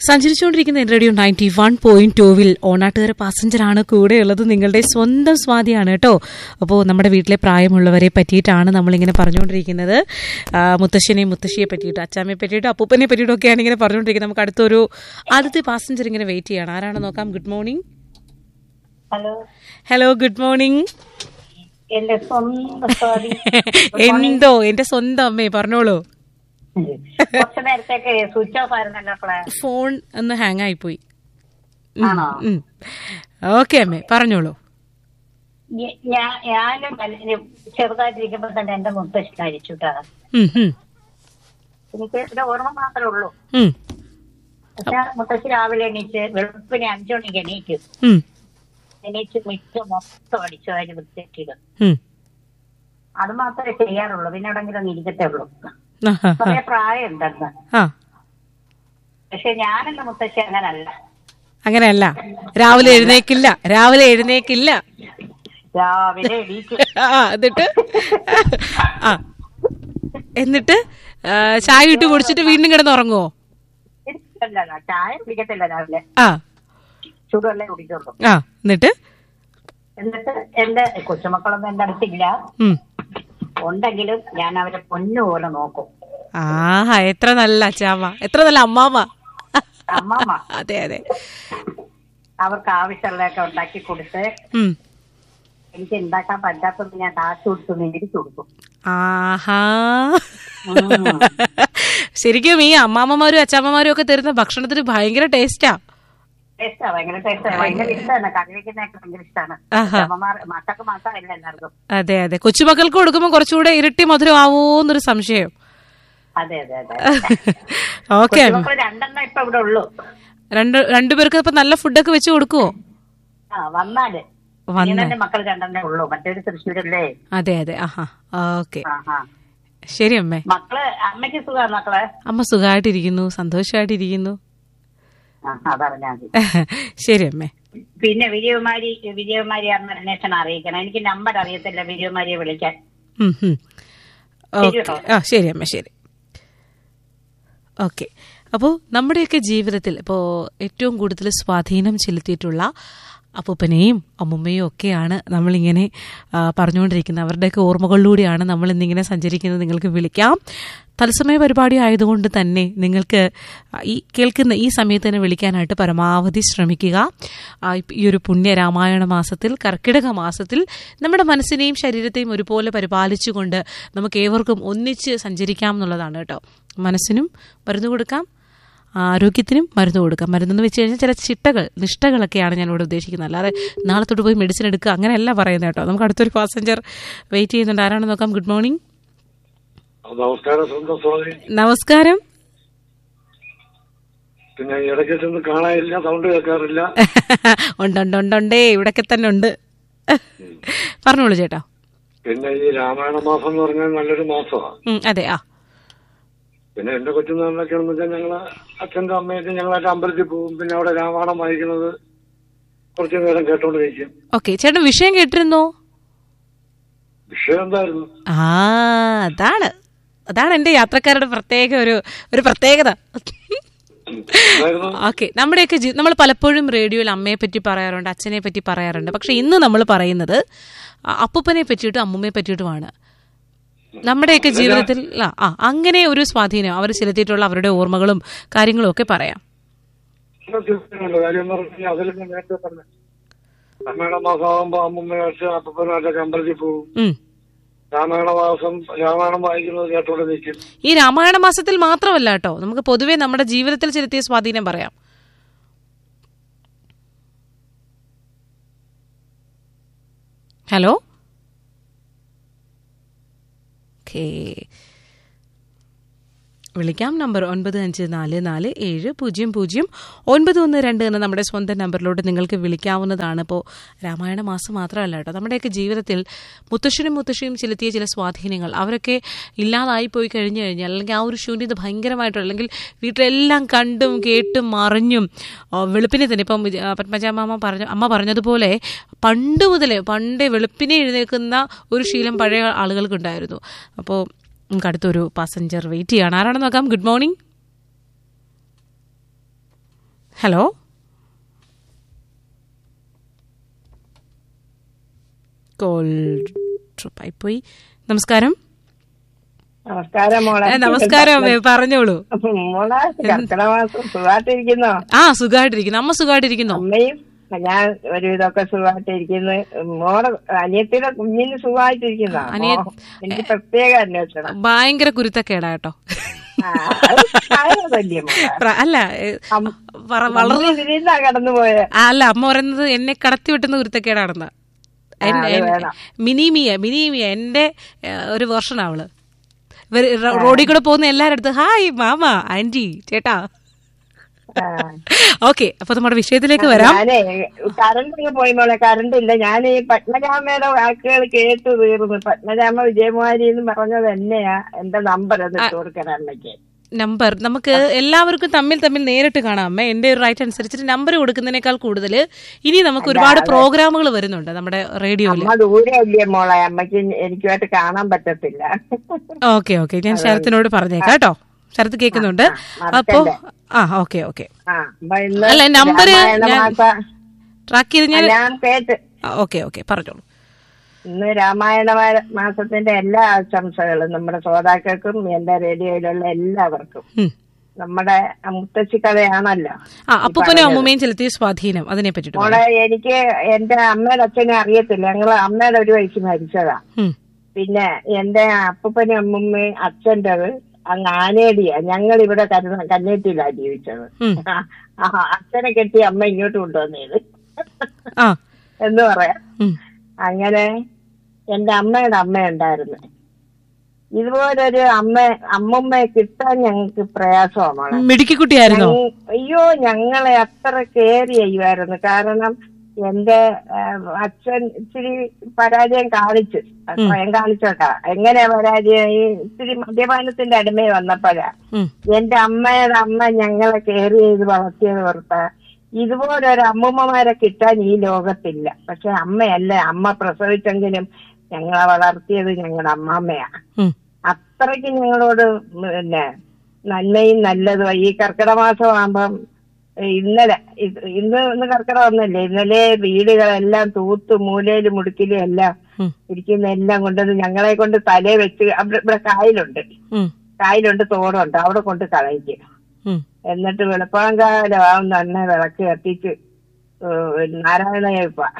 സഞ്ചരിച്ചുകൊണ്ടിരിക്കുന്ന radio ninety one point ടൂവിൽ ഓണാട്ടുകാര പാസഞ്ചറാണ് കൂടെയുള്ളത് നിങ്ങളുടെ സ്വന്തം സ്വാതിയാണ് കേട്ടോ അപ്പോൾ നമ്മുടെ വീട്ടിലെ പ്രായമുള്ളവരെ പറ്റിയിട്ടാണ് നമ്മളിങ്ങനെ പറഞ്ഞുകൊണ്ടിരിക്കുന്നത് ആ, മുത്തശ്ശനെയും മുത്തശ്ശിയെ പറ്റിയിട്ട് അച്ചാമ്മയെ പറ്റിയിട്ടും അപ്പൂപ്പനെ പറ്റിയിട്ടും ഒക്കെയാണ് ഇങ്ങനെ പറഞ്ഞുകൊണ്ടിരിക്കുന്നത് നമുക്ക് അടുത്തൊരു ആദ്യത്തെ പാസഞ്ചർ ഇങ്ങനെ വെയിറ്റ് ചെയ്യണം ആരാണ് നോക്കാം good morning hello hello good morning എന്റെ സ്വന്തം സ്വാതി എന്തോ എന്റെ സ്വന്തം അമ്മേ പറഞ്ഞോളൂ കുറച്ചു നേരത്തേക്ക് സ്വിച്ച് ഓഫ് ആയിരുന്നല്ലോ അപ്പളെ ഫോൺ ഒന്ന് ഹാങ് ആയിപ്പോയി ആണോ ഓക്കെ അമ്മേ പറഞ്ഞോളൂ ഞ- ഞാ- ഞാനും വല്ല- ചെറുതായിട്ടിരിക്കുമ്പോ തന്നെ എന്റെ മുത്തശ്ശി കഴിച്ചുട്ടാ ഉം, ഉം, എനിക്ക് ഒരു ഓർമ്മ മാത്രമേ ഉള്ളൂ ഉം, പക്ഷെ മുത്തശ്ശി രാവിലെ എണീച്ച് വെളുപ്പിനെ അഞ്ചു മണിക്ക് എണീക്കും ഉം, എണീച്ച് മിറ്റം മൊത്തം അടിച്ചു വാരി വൃത്തിയിട്ടിടും ഉം. അത് മാത്രമേ ചെയ്യാറുള്ളൂ പിന്നെ എവിടെങ്കിലും ഒന്ന് ഇരിക്കത്തേ ഉള്ളൂ ആഹാ, ആ. കുറെ പ്രായം ഉണ്ടെന്ന് ആ പക്ഷെ ഞാനെന്റെ മുത്തശ്ശി അങ്ങനല്ല അങ്ങനെയല്ല രാവിലെ എഴുന്നേക്കില്ല രാവിലെ എഴുന്നേക്കില്ല രാവിലെ എണീക്കും ആ എന്നിട്ട് ആ എന്നിട്ട് ആ, ചായ ഇട്ട് കുടിച്ചിട്ട് വീണ്ടും കിടന്നുറങ്ങുവോ അല്ല ചായ കുടിക്കത്തില്ല രാവിലെ ആ ചൂടുവെള്ളേ കുടിക്കുള്ളൂ ആ എന്നിട്ട് എന്നിട്ട് എന്റെ കൊച്ചുമക്കളൊന്നും എന്റെ അടുത്തില്ല ഉം. ഉണ്ടെങ്കിലും ഞാൻ അവരെ പൊന്നു പോലെ നോക്കും ആഹാ എത്ര നല്ല അച്ചാമ്മ എത്ര നല്ല അമ്മാമ്മ അമ്മമ്മ അതെ അതെ അവർക്ക് ആവശ്യമുള്ളതൊക്കെ ഉണ്ടാക്കി കൊടുത്ത് ഉം. എനിക്ക് ഉണ്ടാക്കാൻ പറ്റാത്തത് ഞാൻ കാശ് കൊടുത്ത് മേടിച്ചു കൊടുക്കും ആഹാ ഉം. ശരിക്കും ഈ അമ്മാമ്മമാരും അച്ചാമ്മമാരും ഒക്കെ തരുന്ന ഭക്ഷണത്തിന് ഭയങ്കര ടേസ്റ്റാ ടേസ്റ്റാ ഭയങ്കര ടേസ്റ്റാ ഭയങ്കര ഇഷ്ടമാണ് കറി വെക്കുന്നതൊക്കെ ഭയങ്കര ഇഷ്ടമാണ് ആഹാ. അമ്മമാർ മക്കൾക്ക് മാത്രമല്ല എല്ലാവർക്കും അതെ അതെ കൊച്ചുമക്കൾക്ക് കൊടുക്കുമ്പോൾ കുറച്ചുകൂടെ ഇരട്ടി മധുരം ആവോന്നൊരു സംശയം അതെ അതെ അതെ ഓക്കെ കൊച്ചുമക്കൾ രണ്ടെണ്ണം ഇപ്പൊ ഇവിടെ ഉള്ളൂ രണ്ട് രണ്ടുപേർക്ക് ഇപ്പൊ നല്ല ഫുഡൊക്കെ വെച്ച് കൊടുക്കുവോ ആ വന്നാല് വന്ന ഇങ്ങനെ മക്കൾ രണ്ടെണ്ണേ ഉള്ളൂ മറ്റൊരു തൃശ്ശൂരല്ലേ അതെ അതെ ആഹാ ഓക്കെ ആ ആ ശരി അമ്മേ മക്കള് അമ്മയ്ക്ക് സുഖമാണ് മക്കളെ അമ്മ സുഖമായിട്ടിരിക്കുന്നു സന്തോഷമായിട്ടിരിക്കുന്നു ആ അതറിഞ്ഞാൽ മതി ശരി അമ്മേ പിന്നെ വിജയകുമാരി വിജയകുമാരി അന്ന് അന്വേഷണം അറിയിക്കണം എനിക്ക് നമ്പർ അറിയത്തില്ല വിജയകുമാരിയെ വിളിക്കാൻ ഉം, ഉം. ഓക്കെ കേട്ടോ. ആ ശരി അമ്മ ശരി ഓക്കെ അപ്പോൾ നമ്മുടെയൊക്കെ ജീവിതത്തിൽ ഇപ്പോൾ ഏറ്റവും കൂടുതൽ സ്വാധീനം ചെലുത്തിയിട്ടുള്ള അപ്പൂപ്പനെയും അമ്മുമ്മയും ഒക്കെയാണ് നമ്മളിങ്ങനെ ആ, പറഞ്ഞുകൊണ്ടിരിക്കുന്നത് അവരുടെയൊക്കെ ഓർമ്മകളിലൂടെയാണ് നമ്മൾ ഇന്നിങ്ങനെ സഞ്ചരിക്കുന്നത് നിങ്ങൾക്ക് വിളിക്കാം തത്സമയ പരിപാടി ആയതുകൊണ്ട് തന്നെ നിങ്ങൾക്ക് ഈ കേൾക്കുന്ന ഈ സമയത്ത് തന്നെ വിളിക്കാനായിട്ട് പരമാവധി ശ്രമിക്കുക ആ, ഇപ്പ- ഈ ഒരു പുണ്യ രാമായണ മാസത്തിൽ കർക്കിടക മാസത്തിൽ നമ്മുടെ മനസ്സിനെയും ശരീരത്തെയും ഒരുപോലെ പരിപാലിച്ചുകൊണ്ട് നമുക്ക് ഏവർക്കും ഒന്നിച്ച് സഞ്ചരിക്കാം എന്നുള്ളതാണ് കേട്ടോ മനസ്സിനും മരുന്ന് കൊടുക്കാം ആരോഗ്യത്തിനും മരുന്ന് കൊടുക്കാം മരുന്നെന്ന് വെച്ച് കഴിഞ്ഞാൽ ചില ചിട്ടകൾ നിഷ്ഠകളൊക്കെയാണ് ഞാൻ ഇവിടെ ഉദ്ദേശിക്കുന്നത് അല്ലാതെ നാളെ തൊട്ട് പോയി മെഡിസിൻ എടുക്കുക അങ്ങനെയല്ല പറയുന്നത് കേട്ടോ നമുക്ക് അടുത്തൊരു പാസഞ്ചർ വെയിറ്റ് ചെയ്യുന്നുണ്ട് ആരാണെന്ന് നോക്കാം ഗുഡ് മോർണിംഗ് നമസ്കാരം സ്വന്തം സ്വാമി നമസ്കാരം പിന്നെ ഇടയ്ക്ക് ചെന്ന് കാണാനില്ല സൗണ്ട് കേൾക്കാറില്ല ഉണ്ട് ഉണ്ട് ഉണ്ട് ഉണ്ടേ ഇവിടൊക്കെ തന്നെ ഉണ്ട് പറഞ്ഞോളൂ ചേട്ടാ പിന്നെ ഈ രാമായണ മാസം എന്ന് പറഞ്ഞാൽ നല്ലൊരു മാസമാണ് ഉം, അതെ ആ പിന്നെ എന്റെ കൊച്ചുനാളിലൊക്കെയാണെന്ന് വെച്ചാൽ ഞങ്ങള് അച്ഛന്റെ അമ്മയൊക്കെ ഞങ്ങളായിട്ട് അമ്പലത്തിൽ പോകും പിന്നെ അവിടെ രാമായണം വായിക്കുന്നത് കുറച്ചു നേരം കേട്ടോണ്ടിരിക്കും ഓക്കെ ചേട്ടൻ വിഷയം കേട്ടിരുന്നോ വിഷയം എന്തായിരുന്നു ആ അതാണ് അതാണ് എന്റെ യാത്രക്കാരുടെ പ്രത്യേക ഒരു ഒരു പ്രത്യേകത എന്തായിരുന്നു ഓക്കെ നമ്മുടെയൊക്കെ ജീ- നമ്മൾ പലപ്പോഴും റേഡിയോയിൽ അമ്മയെ പറ്റി പറയാറുണ്ട് അച്ഛനെ പറ്റി പറയാറുണ്ട് പക്ഷെ ഇന്ന് നമ്മൾ പറയുന്നത് അ- അപ്പൂപ്പനെ പറ്റിയിട്ടും അമ്മുമ്മയെ പറ്റിയിട്ടുമാണ് നമ്മുടെയൊക്കെ ജീവിതത്തിൽ ആ ആ, അങ്ങനെ ഒരു സ്വാധീനം അവർ ചെലുത്തിയിട്ടുള്ള അവരുടെ ഓർമ്മകളും കാര്യങ്ങളും ഒക്കെ പറയാം തീർച്ചയായിട്ടും കാര്യം എന്ന് പറഞ്ഞാൽ അതിൽ ഞാൻ നേരത്തെ പറഞ്ഞു രാമായണ മാസം ആകുമ്പോ അമ്മമ്മയായിട്ട് അപ്പനായിട്ടൊക്കെ അമ്പലത്തിൽ പോകും ഉം. രാമായണ മാസം രാമായണം വായിക്കുന്നത് കേട്ടോണ്ട് നിൽക്കും ഈ രാമായണ മാസത്തിൽ മാത്രമല്ല കേട്ടോ നമുക്ക് പൊതുവെ നമ്മുടെ ജീവിതത്തിൽ ചെലുത്തിയ സ്വാധീനം പറയാം ഹലോ ഓക്കേ വിളിക്കാം നമ്പർ ഒൻപത് അഞ്ച് നാല് നാല് ഏഴ് പൂജ്യം പൂജ്യം ഒൻപത് ഒന്ന് രണ്ട് എന്ന നമ്മുടെ സ്വന്തം നമ്പറിലോട്ട് നിങ്ങൾക്ക് വിളിക്കാവുന്നതാണ് ഇപ്പോൾ രാമായണ മാസം മാത്രമല്ല കേട്ടോ നമ്മുടെയൊക്കെ ജീവിതത്തിൽ മുത്തശ്ശനും മുത്തശ്ശിയും ചെലുത്തിയ ചില സ്വാധീനങ്ങൾ അവരൊക്കെ ഇല്ലാതായി പോയി കഴിഞ്ഞു കഴിഞ്ഞാൽ അല്ലെങ്കിൽ ആ ഒരു ശൂന്യത ഭയങ്കരമായിട്ടുള്ള അല്ലെങ്കിൽ വീട്ടിലെല്ലാം കണ്ടും കേട്ടും മറിഞ്ഞും ആ, വെളുപ്പിനെ തന്നെ ഇപ്പം വിജ- ആ, പത്മജാമാമ പറഞ്ഞ അമ്മ പറഞ്ഞതുപോലെ പണ്ട് മുതലേ പണ്ടേ വെളുപ്പിനെ എഴുന്നേൽക്കുന്ന ഒരു ശീലം പഴയ ആളുകൾക്കുണ്ടായിരുന്നു അപ്പോൾ നമുക്ക് അടുത്തൊരു പാസഞ്ചർ വെയിറ്റ് ചെയ്യാണ് ആരാണെന്ന് നോക്കാം ഗുഡ് മോർണിംഗ് ഹലോ കോൾ ഡ്രോപ്പായി പോയി നമസ്കാരം നമസ്കാരം മോളെ ഏ, നമസ്കാരം അമ്മേ പറഞ്ഞോളൂ മോളെ കർക്കിടക മാസം സുഖമായിട്ടിരിക്കുന്നോ ആ സുഖമായിട്ടിരിക്കുന്നു അമ്മ സുഖമായിട്ടിരിക്കുന്നോ അമ്മയും ഞാൻ ഒരുവിധമൊക്കെ സുഖമായിട്ടിരിക്കുന്നു മോളെ അനിയത്തിയുടെ കുഞ്ഞിന് സുഖമായിട്ടിരിക്കുന്നോ അനിയ- മോ, എനിക്ക് പ്രത്യേക അന്വേഷണം ഭയങ്കര കുരുത്തക്കേടാ കേട്ടോ ആ, അത് പ്രായമതല്ലേ മോളെ പ്ര- അല്ല ഏ, അം- പറ- വളർന്നു ഇതിന്നാ കടന്നു പോയെ ആ, അല്ല അമ്മ പറയുന്നത് എന്നെ കടത്തി വെട്ടുന്ന കുരുത്തക്കേടാണെന്ന് എൻ- അത് എൻ- വേണം. മിനിമിയ മിനിമിയ എന്റെ ഏ, ഒരു വേർഷൻ അവള് ഇവര് റ- റോഡിൽ കൂടെ പോകുന്ന എല്ലാവരുടെ അടുത്ത് ഹായ് മാമ ആന്റി ചേട്ടാ ആ. ഓക്കെ അപ്പൊ നമ്മുടെ വിഷയത്തിലേക്ക് വരാം ഞാനേ കറണ്ട് ഒക്കെ പോയി മോളെ കറണ്ട് ഇല്ല ഞാൻ ഈ പത്മജാമയുടെ വാക്കുകൾ കേട്ടു തീർന്നു പത്മജാമ വിജയകുമാരി എന്ന് പറഞ്ഞത് എന്നെയാ എന്റെ നമ്പർ ഒന്ന് ഇട്ട് കൊടുക്കണം അമ്മയ്ക്ക് നമ്പർ നമുക്ക് എല്ലാവർക്കും തമ്മിൽ തമ്മിൽ നേരിട്ട് കാണാം അമ്മ എന്റെ ഒരു റൈറ്റ് അനുസരിച്ചിട്ട് നമ്പർ കൊടുക്കുന്നതിനേക്കാൾ കൂടുതൽ ഇനി നമുക്ക് ഒരുപാട് പ്രോഗ്രാമുകൾ വരുന്നുണ്ട് നമ്മുടെ റേഡിയോയിൽ അമ്മ ദൂരെ അല്ലേ മോളെ അമ്മയ്ക്ക് എനിക്കുമായിട്ട് കാണാൻ പറ്റത്തില്ല ഓക്കെ ഓക്കെ ഞാൻ ശരത്തിനോട് പറഞ്ഞേക്കാം കേട്ടോ ശരത്ത് കേൾക്കുന്നുണ്ട് അപ്പോ ആ ഓക്കെ ഓക്കെ ആ അപ്പൊ ഇന്ന് അല്ല, നമ്പര് രാമായണ ഞാൻ- മാസ- ട്രാക്ക് ചെയ്ത് ഞാൻ ഞാൻ കേട്ട് ഓക്കെ ഓക്കെ പറഞ്ഞോളൂ ഇന്ന് രാമായണ മാ- മാസത്തിന്റെ എല്ലാ ആശംസകളും നമ്മുടെ ശ്രോതാക്കൾക്കും എന്റെ റേഡിയോയിലുള്ള എല്ലാവർക്കും ഉം. നമ്മുടെ മുത്തശ്ശി കഥയാണല്ലോ ആ അപ്പൂപ്പനും അമ്മൂമ്മയും ചെലുത്തിയ സ്വാധീനം അതിനെ പറ്റിട്ട് മോളെ എനിക്ക് എന്റെ അമ്മയുടെ അച്ഛനെ അറിയത്തില്ല ഞങ്ങള് അമ്മയുടെ ഒരു വയസ്സ് മരിച്ചതാ ഉം. പിന്നെ എന്റെ അപ്പൂപ്പനും അമ്മൂമ്മയും അച്ഛൻ്റെത് അങ്ങ് ആനേടിയ ഞങ്ങൾ ഇവിടെ കരുത കന്നേറ്റിലാ ജീവിച്ചത് ഉം. ആ, അച്ഛനെ കെട്ടി അമ്മ ഇങ്ങോട്ട് കൊണ്ടുവന്നത് ആ എന്ന് പറയാം ഉം. അങ്ങനെ എന്റെ അമ്മയുടെ അമ്മ ഉണ്ടായിരുന്നു ഇതുപോലൊരു അമ്മ അമ്മമ്മയെ കിട്ടാൻ ഞങ്ങൾക്ക് പ്രയാസമാണ് മോളെ മിടുക്കിക്കുട്ടിയായിരുന്നോ ഞങ്ങ- അയ്യോ ഞങ്ങളെ അത്ര കെയർ ചെയ്യുമായിരുന്നു കാരണം എന്റെ ആ, അച്ഛൻ ഇച്ചിരി പരാജയം കാണിച്ചു സ്വയം കാണിച്ചോട്ടാ എങ്ങനെയാ പരാജയം ഈ ഇച്ചിരി മദ്യപാനത്തിന്റെ അടിമ വന്നപ്പോഴാ ഉം. എന്റെ അമ്മയുടെ അമ്മ ഞങ്ങളെ കെയർ ചെയ്ത് വളർത്തിയത് ഓർത്താ ഇതുപോലൊരു അമ്മൂമ്മമാരെ കിട്ടാൻ ഈ ലോകത്തില്ല പക്ഷെ അമ്മയല്ല അമ്മ പ്രസവിച്ചെങ്കിലും ഞങ്ങളെ വളർത്തിയത് ഞങ്ങളുടെ അമ്മാമ്മയാ ഉം. അത്രയ്ക്ക് ഞങ്ങളോട് പിന്നെ നന്മയും നല്ലതും ഈ കർക്കിടക മാസം ആകുമ്പം ഇന്നലെ ഇത് ഇന്ന് ഇന്ന് കർക്കിടക ഒന്നല്ലേ ഇന്നലെ വീടുകളെല്ലാം തൂത്ത് മൂലയിലും മുടുക്കിലും എല്ലാം ഉം. ഇരിക്കുന്ന എല്ലാം കൊണ്ടത് ഞങ്ങളെ കൊണ്ട് തലേ വെച്ച് അവിടെ ഇവിടെ കായലുണ്ട് ഉം. കായലുണ്ട് തോടുണ്ട് അവിടെ കൊണ്ട് കളയിക്കും ഉം. എന്നിട്ട് വെളുപ്പാൻ കാലമാവും തന്നെ വിളക്ക് കത്തിച്ച് ഏഹ് നാരായണ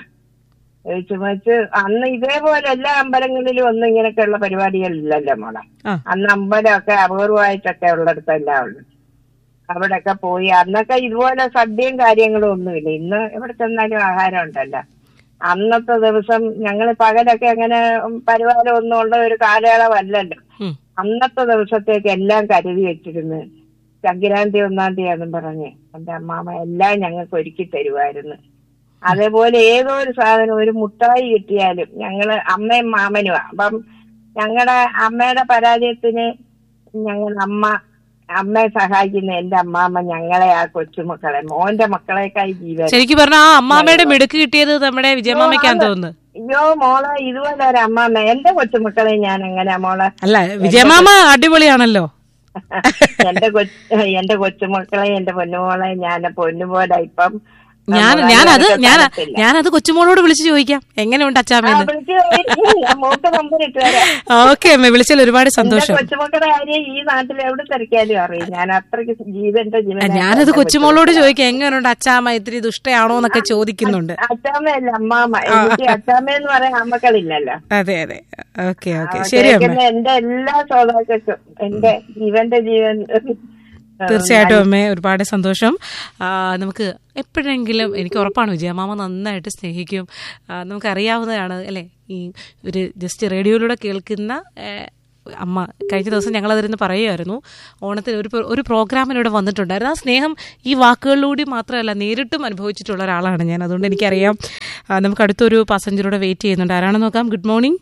ചുമച്ച് അന്ന് ഇതേപോലെ എല്ലാ അമ്പലങ്ങളിലും ഒന്നും ഇങ്ങനെയൊക്കെയുള്ള പരിപാടികളില്ലല്ലോ മോളെ ആ. അന്ന് അമ്പലമൊക്കെ അപൂർവമായിട്ടൊക്കെ ഉള്ളിടത്തെല്ലാം ഉള്ളു അവിടെയൊക്കെ പോയി അന്നൊക്കെ ഇതുപോലെ സദ്യയും കാര്യങ്ങളും ഒന്നുമില്ല ഇന്ന് എവിടെ ചെന്നാലും ആഹാരം ഉണ്ടല്ലോ അന്നത്തെ ദിവസം ഞങ്ങൾ പകലൊക്കെ അങ്ങനെ പരിപാലനം ഒന്നും ഉള്ള ഒരു കാലയളവല്ലല്ലോ ഉം. അന്നത്തെ ദിവസത്തേക്ക് എല്ലാം കരുതി വെച്ചിരുന്ന് സംക്രാന്തി ഒന്നാം തീയതി പറഞ്ഞ് എന്റെ അമ്മാമ്മ എല്ലാം ഞങ്ങൾക്ക് ഒരുക്കി തരുമായിരുന്നു അതേപോലെ ഏതോ ഒരു സാധനം ഒരു മുട്ടായി കിട്ടിയാലും ഞങ്ങള് അമ്മയും മാമനുമാ അപ്പം ഞങ്ങളുടെ അമ്മയുടെ പരാജയത്തിന് ഞങ്ങൾ അമ്മ അമ്മയെ സഹായിക്കുന്ന എന്റെ അമ്മാമ്മ ഞങ്ങളെ ആ കൊച്ചുമക്കളെ മോന്റെ മക്കളെക്കായി ജീവൻ ശരിക്കും പറഞ്ഞ ആ അമ്മാമ്മയുടെ മിടുക്ക് കിട്ടിയത് നമ്മുടെ വിജയമാമയ്ക്കാന്ന് തോന്നുന്നു അയ്യോ മോളെ ഇതുപോലെ ഒരു അമ്മാമ്മ എന്റെ കൊച്ചുമക്കളെ ഞാൻ എങ്ങനെയാ മോളെ അല്ല വിജയമാമ അടിപൊളിയാണല്ലോ എന്റെ കൊച്ചു എന്റെ കൊച്ചുമക്കളെ എന്റെ പൊന്നുമോളെ ഞാൻ പൊന്നുപോലെ ഇപ്പം ഞാൻ നമ്മള് ഞാനത് അങ്ങനെയൊക്കെ ഞാൻ കാണത്തില്ല. ഞാനത് കൊച്ചുമോളോട് വിളിച്ചു ചോദിക്കാം എങ്ങനെയുണ്ട് ആ, അച്ചാമ്മയെന്ന് വിളിച്ച് ചോദിക്ക്. ഞാൻ മോക്ക് നമ്പർ ഇട്ട് തരാം ഓക്കെ അമ്മ വിളിച്ചതിൽ ഒരുപാട് എന്റെ സന്തോഷം കൊച്ചുമക്കളുടെ കാര്യം ഈ നാട്ടിൽ എവിടെ തിരക്കിയാലും അറിയും ഞാൻ അത്രയ്ക്ക് ജീവന്റെ ജീവൻ ഞാനത് കൊച്ചുമോളോട് ചോദിക്കാം എങ്ങനെയുണ്ട് അച്ചാമ്മ ഇത്തിരി ദുഷ്ടയാണോ എന്നൊക്കെ ചോദിക്കുന്നുണ്ട് അച്ചാമ്മയല്ല അമ്മാമ്മ എനിക്ക് അച്ചാമ്മ എന്ന് പറയാൻ അമ്മക്കളില്ലല്ലോ അതെ അതെ ഓക്കെ ഓക്കെ ശരി അമ്മ കേൾക്കുന്ന എന്റെ എല്ലാ ശ്രോതാക്കൾക്കും എന്റെ ജീവന്റെ ജീവൻ തീർച്ചയായിട്ടും അമ്മേ ഒരുപാട് സന്തോഷം ആ, നമുക്ക് എപ്പോഴെങ്കിലും എനിക്ക് ഉറപ്പാണ് വിജയമാമ നന്നായിട്ട് സ്നേഹിക്കും ആ, നമുക്കറിയാവുന്നതാണ് അല്ലേ ഈ ഒരു ജസ്റ്റ് റേഡിയോയിലൂടെ കേൾക്കുന്ന ഏ, അമ്മ കഴിഞ്ഞ ദിവസം ഞങ്ങൾ അതിരുന്ന് പറയുമായിരുന്നു ഓണത്തിന് ഒരു പ്രോ- ഒരു പ്രോഗ്രാമിലൂടെ വന്നിട്ടുണ്ടായിരുന്നു ആ സ്നേഹം ഈ വാക്കുകളിലൂടെ മാത്രമല്ല നേരിട്ടും അനുഭവിച്ചിട്ടുള്ള ഒരാളാണ് ഞാൻ അതുകൊണ്ട് എനിക്കറിയാം ആ, നമുക്ക് അടുത്തൊരു പാസഞ്ചറോടെ വെയിറ്റ് ചെയ്യുന്നുണ്ട് ആരാണെന്ന് നോക്കാം good morning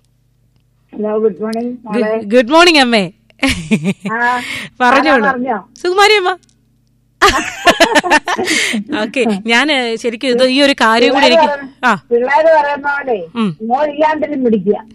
hello good morning good morning അമ്മേ പറഞ്ഞോളൂ പറഞ്ഞോ സുകുമാരി അമ്മ ഓക്കെ ഞാൻ ശരിക്കും ഇത് ഈ ഒരു കാര്യം കൂടി എനിക്ക് ആ പിള്ളേര് പറയുന്ന പോലെ ഉം. മോളില്ലാണ്ടിലും പിടിക്കുക